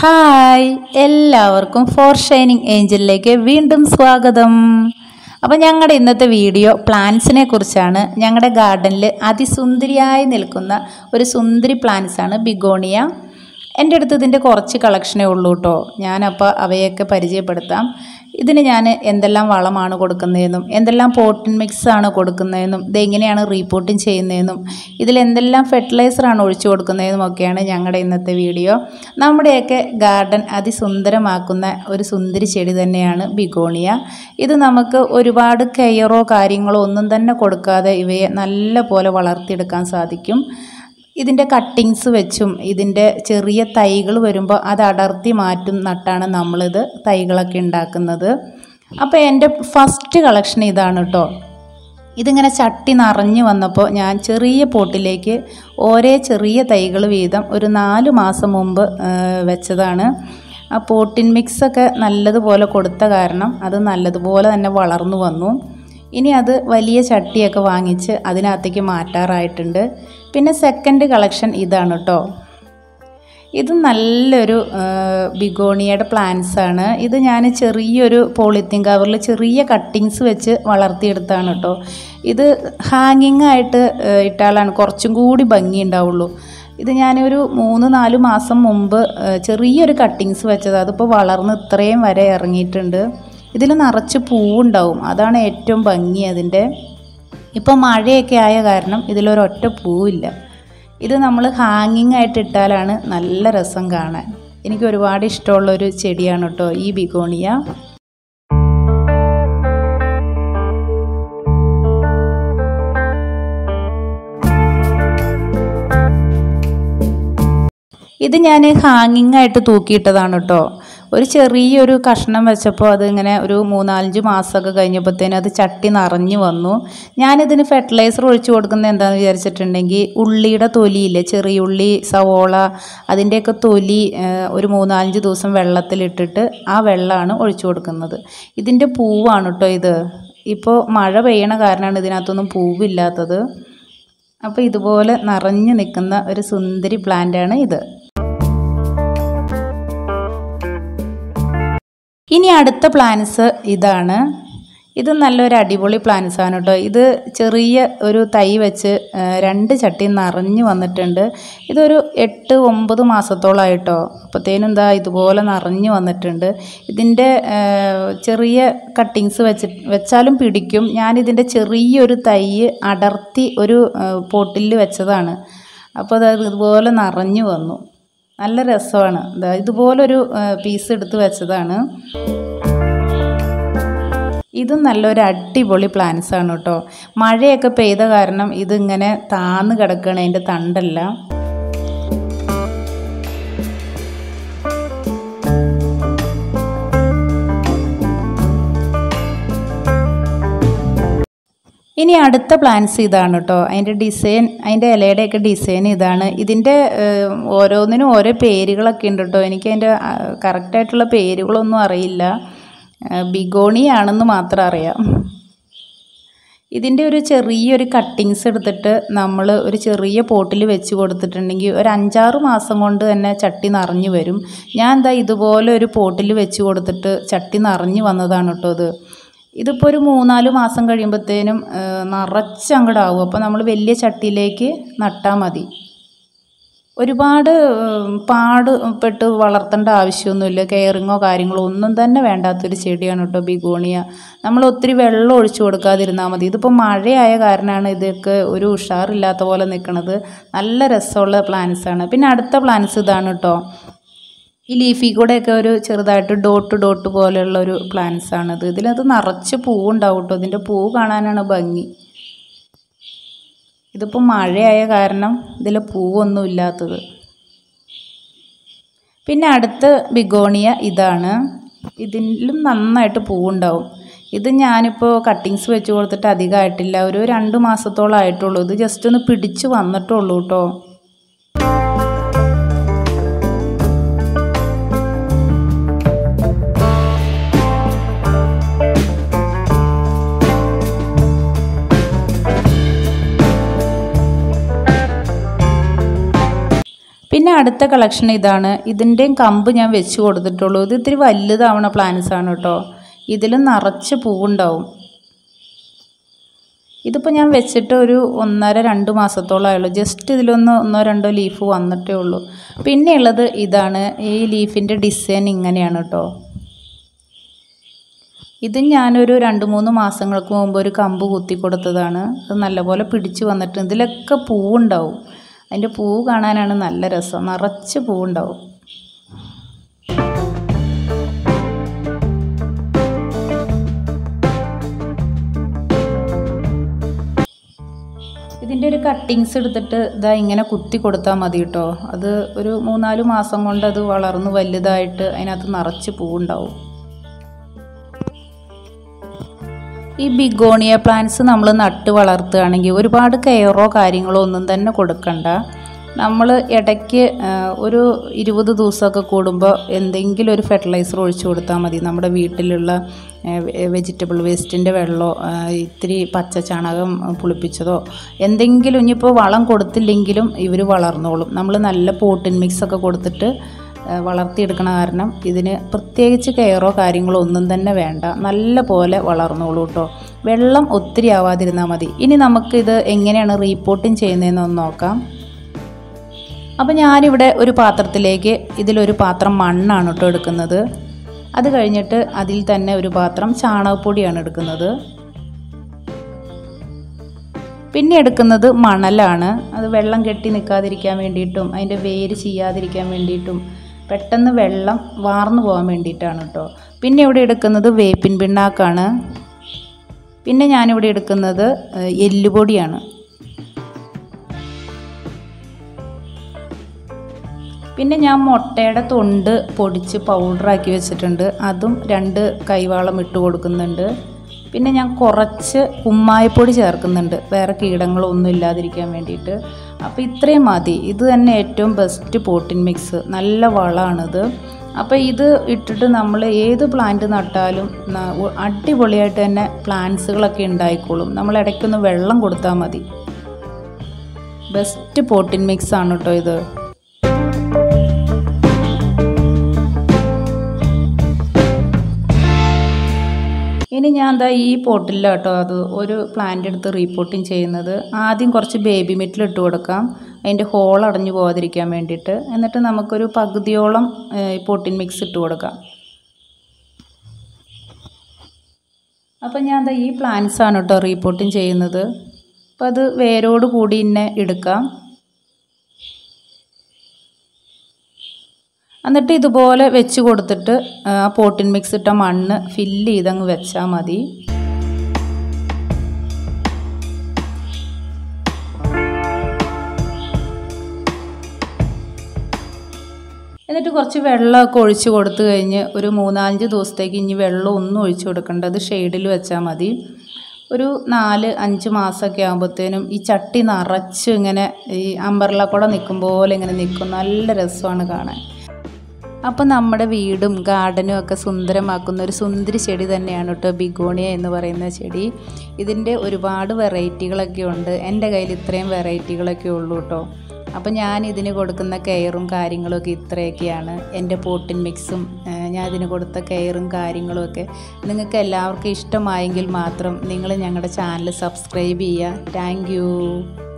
hi എല്ലാവർക്കും four shining ഏഞ്ചലിലേക്ക് വീണ്ടും സ്വാഗതം അപ്പോൾ ഞങ്ങളുടെ ഇന്നത്തെ വീഡിയോ പ്ലാന്റ്സിനെ കുറിച്ചാണ് ഞങ്ങളുടെ ഗാർഡനിൽ അതിസുന്ദരിയായി നിൽക്കുന്ന ഒരു സുന്ദരി പ്ലാന്റ്സാണ് ബിഗോണിയ എൻ്റെ അടുത്ത് ഇതിൻ്റെ കുറച്ച് കളക്ഷനേ ഉള്ളൂ കേട്ടോ ഞാനപ്പോൾ അവയൊക്കെ പരിചയപ്പെടുത്താം ഇതിന് ഞാൻ എന്തെല്ലാം വളമാണ് കൊടുക്കുന്നതെന്നും എന്തെല്ലാം പോട്ടിൻ മിക്സ് ആണ് കൊടുക്കുന്നതെന്നും ഇതെങ്ങനെയാണ് റീപോർട്ടിങ് ചെയ്യുന്നതെന്നും ഇതിൽ എന്തെല്ലാം ഫെർട്ടിലൈസറാണ് ഒഴിച്ചു കൊടുക്കുന്നതെന്നും ഒക്കെയാണ് ഞങ്ങളുടെ ഇന്നത്തെ വീഡിയോ നമ്മുടെയൊക്കെ ഗാർഡൻ അതിസുന്ദരമാക്കുന്ന ഒരു സുന്ദരി ചെടി തന്നെയാണ് ബിഗോണിയ ഇത് നമുക്ക് ഒരുപാട് കെയറോ കാര്യങ്ങളോ ഒന്നും തന്നെ കൊടുക്കാതെ ഇവയെ നല്ല പോലെ വളർത്തിയെടുക്കാൻ സാധിക്കും ഇതിൻ്റെ കട്ടിങ്സ് വെച്ചും ഇതിൻ്റെ ചെറിയ തൈകൾ വരുമ്പോൾ അത് അടർത്തി മാറ്റും നട്ടാണ് നമ്മളിത് തൈകളൊക്കെ ഉണ്ടാക്കുന്നത് അപ്പോൾ എൻ്റെ ഫസ്റ്റ് കളക്ഷൻ ഇതാണ് കേട്ടോ ഇതിങ്ങനെ ചട്ടി നിറഞ്ഞു വന്നപ്പോൾ ഞാൻ ചെറിയ പോട്ടിലേക്ക് ഓരോ ചെറിയ തൈകൾ വീതം ഒരു നാല് മാസം മുമ്പ് ആ, വെച്ചതാണ് ആ പോട്ടിൻ മിക്സൊക്കെ നല്ലതുപോലെ കൊടുത്ത കാരണം അത് നല്ലതുപോലെ തന്നെ വളർന്നു വന്നു ഇനി അത് വലിയ ചട്ടിയൊക്കെ വാങ്ങിച്ച് അതിനകത്തേക്ക് മാറ്റാറായിട്ടുണ്ട് പിന്നെ സെക്കൻഡ് കളക്ഷൻ ഇതാണ് കേട്ടോ ഇത് നല്ലൊരു ആ, ബിഗോണിയയുടെ പ്ലാന്റ്സ് ആണ് ഇത് ഞാൻ ചെറിയൊരു പോളിത്തീൻ കവറിൽ ചെറിയ കട്ടിങ്സ് വെച്ച് വളർത്തിയെടുത്താണ് കേട്ടോ ഇത് ഹാങ്ങിങ് ആയിട്ട് ആ, ഇട്ടാലാണ് കുറച്ചും കൂടി ഭംഗി ഉണ്ടാവുള്ളൂ ഇത് ഞാനൊരു മൂന്ന് നാല് മാസം മുമ്പ് ആ, ചെറിയൊരു കട്ടിങ്സ് വെച്ചത് അതിപ്പോൾ വളർന്ന് ഇത്രയും വരെ ഇറങ്ങിയിട്ടുണ്ട് ഇതിൽ നിറച്ച് പൂവുണ്ടാവും അതാണ് ഏറ്റവും ഭംഗി അതിൻ്റെ ഇപ്പോൾ മഴയൊക്കെ ആയ കാരണം ഇതിലൊരൊറ്റ പൂവില്ല ഇത് നമ്മൾ ഹാങ്ങിങ് ആയിട്ട് ഇട്ടാലാണ് നല്ല രസം കാണാൻ എനിക്ക് ഒരുപാട് ഇഷ്ടമുള്ളൊരു ചെടിയാണ് കേട്ടോ ഈ ബിഗോണിയ ഇത് ഞാൻ ഹാങ്ങിങ് ആയിട്ട് തൂക്കിയിട്ടതാണ് കേട്ടോ ഒരു ചെറിയൊരു കഷ്ണം വെച്ചപ്പോൾ അത് ഇങ്ങനെ ഒരു മൂന്നാലഞ്ച് മാസമൊക്കെ കഴിഞ്ഞപ്പോഴത്തേനും അത് ചട്ടി നിറഞ്ഞു വന്നു ഞാനിതിന് ഫെർട്ടിലൈസർ ഒഴിച്ചു കൊടുക്കുന്നത് എന്താണെന്ന് വിചാരിച്ചിട്ടുണ്ടെങ്കിൽ ഉള്ളിയുടെ തൊലിയില്ലേ ചെറിയ ഉള്ളി സവോള അതിൻ്റെയൊക്കെ തൊലി ആ, ഒരു മൂന്നാലഞ്ച് ദിവസം വെള്ളത്തിലിട്ടിട്ട് ആ വെള്ളമാണ് ഒഴിച്ചു കൊടുക്കുന്നത് ഇതിൻ്റെ പൂവാണ് കേട്ടോ ഇത് ഇപ്പോൾ മഴ പെയ്യണ കാരണമാണ് ഇതിനകത്തൊന്നും പൂവില്ലാത്തത് അപ്പോൾ ഇതുപോലെ നിറഞ്ഞു നിൽക്കുന്ന ഒരു സുന്ദരി പ്ലാന്റാണ് ഇത് ഇനി അടുത്ത പ്ലാന്റ്സ് ഇതാണ് ഇത് നല്ലൊരു അടിപൊളി പ്ലാന്റ്സ് ആണ് കേട്ടോ ഇത് ചെറിയ ഒരു തൈ വെച്ച് ആ, രണ്ട് ചട്ടി നിറഞ്ഞു വന്നിട്ടുണ്ട് ഇതൊരു എട്ട് ഒമ്പത് മാസത്തോളമായിട്ടോ അപ്പോഴത്തേനും എന്താ ഇതുപോലെ നിറഞ്ഞു വന്നിട്ടുണ്ട് ഇതിൻ്റെ ആ, ചെറിയ കട്ടിങ്സ് വെച്ച് വെച്ചാലും പിടിക്കും ഞാനിതിൻ്റെ ചെറിയൊരു തൈ അടർത്തി ഒരു പോട്ടിൽ വെച്ചതാണ് അപ്പോൾ അത് ഇതുപോലെ നിറഞ്ഞു വന്നു നല്ല രസമാണ് ദാ ഇതുപോലൊരു പീസ് എടുത്ത് വെച്ചതാണ് ഇതും നല്ലൊരു അടിപൊളി പ്ലാന്റ്സ് ആണ് കേട്ടോ മഴയൊക്കെ പെയ്ത കാരണം ഇതിങ്ങനെ താന്ന് കിടക്കുകയാണ് അതിൻ്റെ തണ്ടെല്ലാം ഇനി അടുത്ത പ്ലാന്റ്സ് ഇതാണ് കേട്ടോ അതിൻ്റെ ഡിസൈൻ അതിൻ്റെ ഇലയുടെയൊക്കെ ഡിസൈൻ ഇതാണ് ഇതിൻ്റെ ഏഹ്, ഓരോന്നിനും ഓരോ പേരുകളൊക്കെ ഉണ്ട് കേട്ടോ എനിക്ക് അതിൻ്റെ കറക്റ്റായിട്ടുള്ള പേരുകളൊന്നും അറിയില്ല ബിഗോണി ആണെന്ന് മാത്രം അറിയാം ഇതിൻ്റെ ഒരു ചെറിയൊരു കട്ടിങ്സ് എടുത്തിട്ട് നമ്മൾ ഒരു ചെറിയ പോട്ടിൽ വെച്ച് കൊടുത്തിട്ടുണ്ടെങ്കിൽ ഒരു അഞ്ചാറ് മാസം കൊണ്ട് തന്നെ ചട്ടി നിറഞ്ഞു വരും ഞാൻ എന്താ ഇതുപോലെ ഒരു പോട്ടിൽ വെച്ച് കൊടുത്തിട്ട് ചട്ടി നിറഞ്ഞു വന്നതാണ് കേട്ടോ ഇത് ഇതിപ്പോൾ ഒരു മൂന്നാല് മാസം കഴിയുമ്പോഴത്തേനും നിറച്ചങ്ങടാവും അപ്പോൾ നമ്മൾ വലിയ ചട്ടിയിലേക്ക് നട്ടാൽ മതി ഒരുപാട് ഉം, പാട് പെട്ട് വളർത്തേണ്ട ആവശ്യമൊന്നുമില്ല കെയറിങ്ങോ കാര്യങ്ങളോ ഒന്നും തന്നെ വേണ്ടാത്തൊരു ചെടിയാണ് കേട്ടോ ബിഗോണിയ നമ്മൾ ഒത്തിരി വെള്ളം ഒഴിച്ചു കൊടുക്കാതിരുന്നാൽ മതി ഇതിപ്പോൾ മഴയായ കാരണമാണ് ഇതൊക്കെ ഒരു ഉഷാറില്ലാത്ത പോലെ നിൽക്കുന്നത് നല്ല രസമുള്ള പ്ലാന്റ്സ് ആണ് പിന്നെ അടുത്ത പ്ലാന്റ്സ് ഇതാണ് കേട്ടോ ഈ ലീഫി കൂടെയൊക്കെ ഒരു ചെറുതായിട്ട് ഡോട്ട് ഡോട്ട് പോലെയുള്ള ഒരു പ്ലാന്റ്സ് ആണിത് ഇതിലത് നിറച്ച് പൂവുണ്ടാവും കേട്ടോ ഇതിൻ്റെ പൂവ് കാണാനാണ് ഭംഗി ഇതിപ്പോൾ മഴയായ കാരണം ഇതിൽ പൂവൊന്നും ഇല്ലാത്തത് പിന്നെ അടുത്ത ബിഗോണിയ ഇതാണ് ഇതിലും നന്നായിട്ട് പൂവുണ്ടാവും ഇത് ഞാനിപ്പോൾ കട്ടിങ്സ് വെച്ച് കൊടുത്തിട്ട് അധികമായിട്ടില്ല ഒരു രണ്ട് മാസത്തോളം ആയിട്ടുള്ളൂ ഇത് ജസ്റ്റ് ഒന്ന് പിടിച്ച് വന്നിട്ടുള്ളൂ കേട്ടോ പിന്നെ അടുത്ത കളക്ഷൻ ഇതാണ് ഇതിൻ്റെയും കമ്പ് ഞാൻ വെച്ച് കൊടുത്തിട്ടുള്ളൂ ഇത് ഇത്തിരി വലുതാവണ പ്ലാന്റ്സ് ആണ് കേട്ടോ ഇതിലും നിറച്ച് പൂവുണ്ടാവും ഇതിപ്പോൾ ഞാൻ വെച്ചിട്ട് ഒരു ഒന്നര രണ്ട് മാസത്തോളമായുള്ളൂ ജസ്റ്റ് ഇതിലൊന്ന് ഒന്നോ രണ്ടോ ലീഫ് വന്നിട്ടേ ഉള്ളൂ പിന്നെയുള്ളത് ഇതാണ് ഈ ലീഫിൻ്റെ ഡിസൈൻ ഇങ്ങനെയാണ് കേട്ടോ ഇത് ഞാനൊരു രണ്ട് മൂന്ന് മാസങ്ങൾക്ക് മുമ്പ് ഒരു കമ്പ് കുത്തി കൊടുത്തതാണ് അത് നല്ലപോലെ പിടിച്ച് വന്നിട്ട് ഇതിലൊക്കെ പൂവുണ്ടാവും അതിൻ്റെ പൂവ് കാണാനാണ് നല്ല രസം നിറച്ച് പൂവുണ്ടാവും ഇതിൻ്റെ ഒരു കട്ടിങ്സ് എടുത്തിട്ട് ഇതാ ഇങ്ങനെ കുത്തി കൊടുത്താൽ മതി കേട്ടോ അത് ഒരു മൂന്നാല് മാസം കൊണ്ട് അത് വളർന്ന് വലുതായിട്ട് അതിനകത്ത് നിറച്ച് പൂവുണ്ടാവും ഈ ബിഗോണിയ പ്ലാന്റ്സ് നമ്മൾ നട്ട് വളർത്തുകയാണെങ്കിൽ ഒരുപാട് കെയറോ കാര്യങ്ങളോ ഒന്നും തന്നെ കൊടുക്കണ്ട നമ്മൾ ഇടയ്ക്ക് ആ, ഒരു ഇരുപത് ദിവസമൊക്കെ കൂടുമ്പോൾ എന്തെങ്കിലും ഒരു ഫെർട്ടിലൈസർ ഒഴിച്ചു കൊടുത്താൽ മതി നമ്മുടെ വീട്ടിലുള്ള വെജിറ്റബിൾ വേസ്റ്റിൻ്റെ വെള്ളമോ ആ, ഇത്തിരി പച്ച ചാണകം പുളിപ്പിച്ചതോ എന്തെങ്കിലും ഇനിയിപ്പോൾ വളം കൊടുത്തില്ലെങ്കിലും ഇവർ വളർന്നോളും നമ്മൾ നല്ല പോട്ടിൻ മിക്സ് ഒക്കെ കൊടുത്തിട്ട് ആ, വളർത്തിയെടുക്കണ കാരണം ഇതിന് പ്രത്യേകിച്ച് കെയറോ കാര്യങ്ങളോ ഒന്നും തന്നെ വേണ്ട നല്ല പോലെ വളർന്നോളൂ കേട്ടോ വെള്ളം ഒത്തിരി ആവാതിരുന്നാൽ മതി ഇനി നമുക്കിത് എങ്ങനെയാണ് റീപ്പോർട്ടിങ് ചെയ്യുന്നതെന്നൊന്ന് നോക്കാം അപ്പോൾ ഞാനിവിടെ ഒരു പാത്രത്തിലേക്ക് ഇതിലൊരു പാത്രം മണ്ണാണ് കേട്ടോ എടുക്കുന്നത് അത് കഴിഞ്ഞിട്ട് അതിൽ തന്നെ ഒരു പാത്രം ചാണകപ്പൊടിയാണ് എടുക്കുന്നത് പിന്നെ എടുക്കുന്നത് മണലാണ് അത് വെള്ളം കെട്ടി നിൽക്കാതിരിക്കാൻ വേണ്ടിയിട്ടും അതിൻ്റെ വേര് ചെയ്യാതിരിക്കാൻ വേണ്ടിയിട്ടും പെട്ടെന്ന് വെള്ളം വാർന്നു പോകാൻ വേണ്ടിയിട്ടാണ് കേട്ടോ പിന്നെ ഇവിടെ എടുക്കുന്നത് വേപ്പിൻ പിണ്ണാക്കാണ് പിന്നെ ഞാനിവിടെ എടുക്കുന്നത് ഏഹ്, എല്ലുപൊടിയാണ് പിന്നെ ഞാൻ മുട്ടയുടെ തൊണ്ട് പൊടിച്ച് പൗഡറാക്കി വെച്ചിട്ടുണ്ട് അതും രണ്ട് കൈവാളം ഇട്ട് കൊടുക്കുന്നുണ്ട് പിന്നെ ഞാൻ കുറച്ച് കുമ്മായപ്പൊടി ചേർക്കുന്നുണ്ട് വേറെ കീടങ്ങളൊന്നും ഇല്ലാതിരിക്കാൻ വേണ്ടിയിട്ട് അപ്പോൾ ഇത്രയും മതി ഇത് തന്നെ ഏറ്റവും ബെസ്റ്റ് പോട്ടിൻ മിക്സ് നല്ല വളമാണിത് അപ്പോൾ ഇത് ഇട്ടിട്ട് നമ്മൾ ഏത് പ്ലാന്റ് നട്ടാലും ന- ഉ- അടിപൊളിയായിട്ട് തന്നെ പ്ലാന്റ്സുകളൊക്കെ ഉണ്ടായിക്കോളും നമ്മൾ ഇടയ്ക്കൊന്ന് വെള്ളം കൊടുത്താൽ മതി ബെസ്റ്റ് പോട്ടിൻ മിക്സ് ആണ് കേട്ടോ ഇത് ഇനി ഞാൻ എന്താ ഈ പോട്ടില്ല കേട്ടോ അത് ഒരു പ്ലാന്റ് എടുത്ത് റീപോട്ടിങ് ചെയ്യുന്നത് ആദ്യം കുറച്ച് ബേബി മെറ്റിൽ ഇട്ട് കൊടുക്കാം അതിൻ്റെ ഹോൾ അടഞ്ഞു പോകാതിരിക്കാൻ വേണ്ടിയിട്ട് എന്നിട്ട് നമുക്കൊരു പകുതിയോളം പോട്ടിൻ മിക്സ് ഇട്ട് കൊടുക്കാം അപ്പം ഞാൻ എന്താ ഈ പ്ലാന്റ്സ് ആണ് കേട്ടോ റീപോട്ടിങ് ചെയ്യുന്നത് അപ്പം അത് വേരോട് കൂടി തന്നെ എടുക്കാം എന്നിട്ട് ഇതുപോലെ വെച്ച് കൊടുത്തിട്ട് ആ പോട്ടിൻ മിക്സ് ഇട്ട മണ്ണ് ഫില്ല് ചെയ്തങ്ങ് വെച്ചാൽ മതി എന്നിട്ട് കുറച്ച് വെള്ളമൊക്കെ ഒഴിച്ച് കൊടുത്തു കഴിഞ്ഞ് ഒരു മൂന്നാലഞ്ച് ദിവസത്തേക്ക് ഇനി വെള്ളം ഒന്നും ഒഴിച്ചു കൊടുക്കണ്ട അത് ഷെയ്ഡിൽ വെച്ചാൽ മതി ഒരു നാല് അഞ്ച് മാസമൊക്കെ ആകുമ്പോഴത്തേനും ഈ ചട്ടി നിറച്ച് ഇങ്ങനെ ഈ അമ്പർല കൂടെ നിൽക്കും പോലെ ഇങ്ങനെ നിൽക്കും നല്ല രസമാണ് കാണാൻ അപ്പോൾ നമ്മുടെ വീടും ഗാർഡനും ഒക്കെ സുന്ദരമാക്കുന്ന ഒരു സുന്ദരി ചെടി തന്നെയാണ് കേട്ടോ ബിഗോണിയ എന്ന് പറയുന്ന ചെടി ഇതിൻ്റെ ഒരുപാട് വെറൈറ്റികളൊക്കെ ഉണ്ട് എൻ്റെ കയ്യിൽ ഇത്രയും വെറൈറ്റികളൊക്കെ ഉള്ളൂ കേട്ടോ അപ്പോൾ ഞാൻ ഇതിന് കൊടുക്കുന്ന കെയറും കാര്യങ്ങളൊക്കെ ഇത്രയൊക്കെയാണ് എൻ്റെ പോട്ടിൻ മിക്സും ഏഹ്, ഞാൻ ഇതിന് കൊടുത്ത കെയറും കാര്യങ്ങളും ഒക്കെ നിങ്ങൾക്ക് എല്ലാവർക്കും ഇഷ്ടമായെങ്കിൽ മാത്രം നിങ്ങൾ ഞങ്ങളുടെ ചാനൽ സബ്സ്ക്രൈബ് ചെയ്യുക താങ്ക്